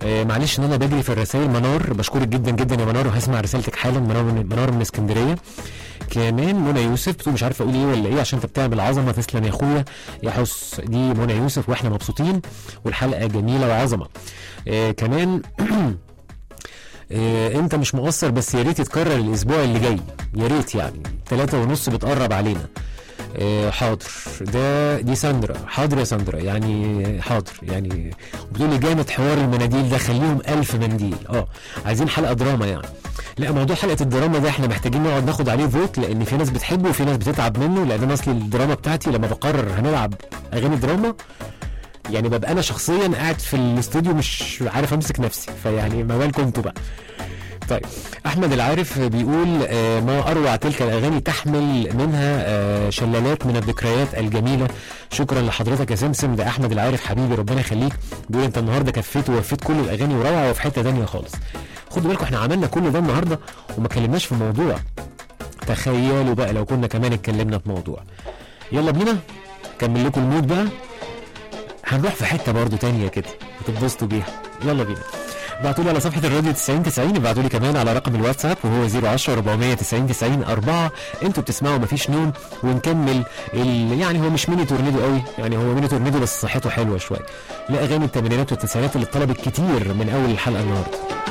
آه معلش ان انا بجري في الرسائل منار بشكرك جدا جدا يا منار وهسمع رسالتك حالا منار من منار من اسكندريه كمان منى يوسف بتقول مش عارفه اقول ايه ولا ايه عشان انت بتعمل عظمه تسلم يا اخويا يا حس دي منى يوسف واحنا مبسوطين والحلقه جميله وعظمه آه كمان إيه انت مش مقصر بس يا ريت يتكرر الاسبوع اللي جاي يا ريت يعني ثلاثة ونص بتقرب علينا إيه حاضر ده دي ساندرا حاضر يا ساندرا يعني حاضر يعني بتقول لي جامد حوار المناديل ده خليهم ألف منديل اه عايزين حلقة دراما يعني لا موضوع حلقة الدراما ده احنا محتاجين نقعد ناخد عليه فوت لأن في ناس بتحبه وفي ناس بتتعب منه لأن أنا أصلي الدراما بتاعتي لما بقرر هنلعب أغاني دراما يعني ببقى انا شخصيا قاعد في الاستوديو مش عارف امسك نفسي فيعني ما بالكم انتوا بقى طيب احمد العارف بيقول آه ما اروع تلك الاغاني تحمل منها آه شلالات من الذكريات الجميله شكرا لحضرتك يا سمسم ده احمد العارف حبيبي ربنا يخليك بيقول انت النهارده كفيت ووفيت كل الاغاني وروعه وفي حته تانيه خالص خدوا بالكم احنا عملنا كل ده النهارده وما اتكلمناش في موضوع تخيلوا بقى لو كنا كمان اتكلمنا في موضوع يلا بينا كمل لكم المود بقى هنروح في حته برضه تانية كده وتتبسطوا بيها يلا بينا ابعتوا لي على صفحه الراديو 90 90 ابعتوا لي كمان على رقم الواتساب وهو 010 490 90 4 انتوا بتسمعوا مفيش نوم ونكمل ال... يعني هو مش ميني تورنيدو قوي يعني هو ميني تورنيدو بس صحته حلوه شويه لاغاني الثمانينات والتسعينات اللي اتطلبت كتير من اول الحلقه النهارده